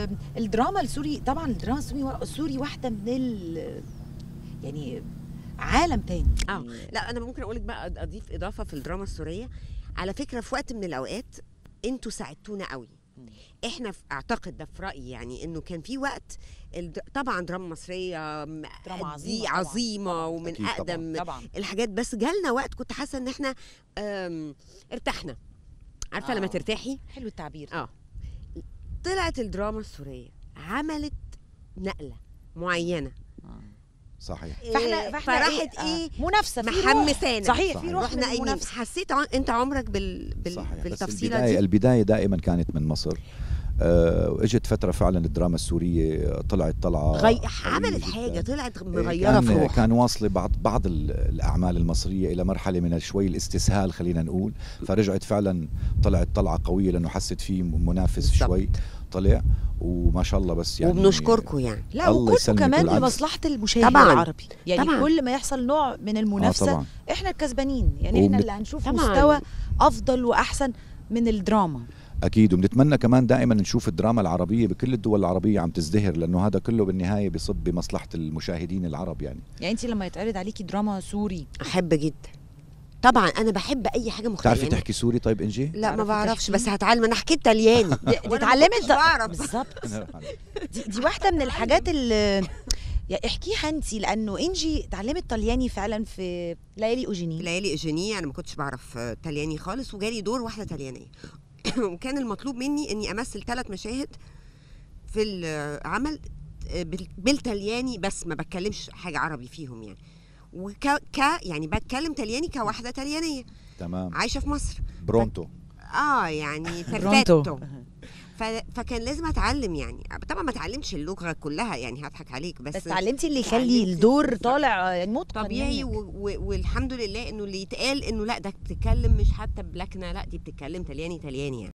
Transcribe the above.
ال- الدراما السوري طبعا الدراما السوري السوري واحده من ال يعني عالم تاني اه يعني لا انا ممكن اقول لك بقى أض- اضيف اضافه في الدراما السوريه على فكره في وقت من الاوقات انتوا ساعدتونا قوي احنا في اعتقد ده في رايي يعني انه كان في وقت الد- طبعا دراما مصريه م- دراما قد عظيمة إيه طبعاً، عظيمه طبعاً. ومن أكيد طبعاً. اقدم طبعا الحاجات بس جالنا وقت كنت حاسه ان احنا آم، ارتحنا عارفه آه. لما ترتاحي حلو التعبير اه طلعت الدراما السوريه عملت نقله معينه صحيح فاحنا فاحنا فراحت آه، ايه منافسه في روح. محمسانا صحيح في صحيح. روح رحنا من قايمين المنافسه حسيت عن... انت عمرك بال... بال... صحيح بس بالتفصيله البداية دي البداية دائما كانت من مصر آه، واجت فترة فعلا الدراما السورية طلعت طلعة غي... قوية عملت جداً. حاجه طلعت إيه، مغيره في كان روح كان واصله بعض بعض ال- الاعمال المصريه الى مرحله من شوي الاستسهال خلينا نقول فرجعت فعلا طلعت طلعه قويه لانه حست في منافس بالضبط. شوي طلع وما شاء الله بس يعني وبنشكركم يعني لا الله وكله يسلمك كمان بالعكس. لمصلحه المشاهد طبعاً. العربي يعني طبعاً. كل ما يحصل نوع من آه المنافسه طبعا احنا الكسبانين يعني احنا وبت- اللي هنشوف طبعاً. مستوى افضل واحسن من الدراما اكيد وبنتمنى كمان دائما نشوف الدراما العربيه بكل الدول العربيه عم تزدهر لانه هذا كله بالنهايه بيصب بمصلحه المشاهدين العرب يعني يعني انت لما يتعرض عليكي دراما سوري احب جدا طبعا انا بحب اي حاجه مختلفه بتعرفي يعني تحكي سوري طيب انجي لا ما تعرفي بعرفش تحكي؟ بس هتعلم انا حكيت طلياني دي, دي وأنا ما اتعلمت كنتش بعرف. بالظبط دي, دي واحده من الحاجات اللي يعني احكيها انت لانه انجي اتعلمت طلياني فعلا في ليالي في اوجيني ليالي ايجيني انا ما كنتش بعرف آه، طلياني خالص وجالي دور واحده طليانيه وكان المطلوب مني اني امثل ثلاث مشاهد في العمل آه، بال- بالطلياني بس ما بتكلمش حاجه عربي فيهم يعني وك ك يعني بتكلم طلياني كواحده طليانيه تمام عايشه في مصر برونتو اه يعني برونتو. بيرفكتو ف... فكان لازم اتعلم يعني طبعا ما اتعلمش اللغه كلها يعني هضحك عليك بس, بس اتعلمتي اللي يخلي اتعلمت الدور بالظبط. طالع يعني متقن طبيعي منك. و... و... والحمد لله انه اللي يتقال انه لا ده بتتكلم مش حتى بلكنه لا دي بتتكلم تلياني تلياني يعني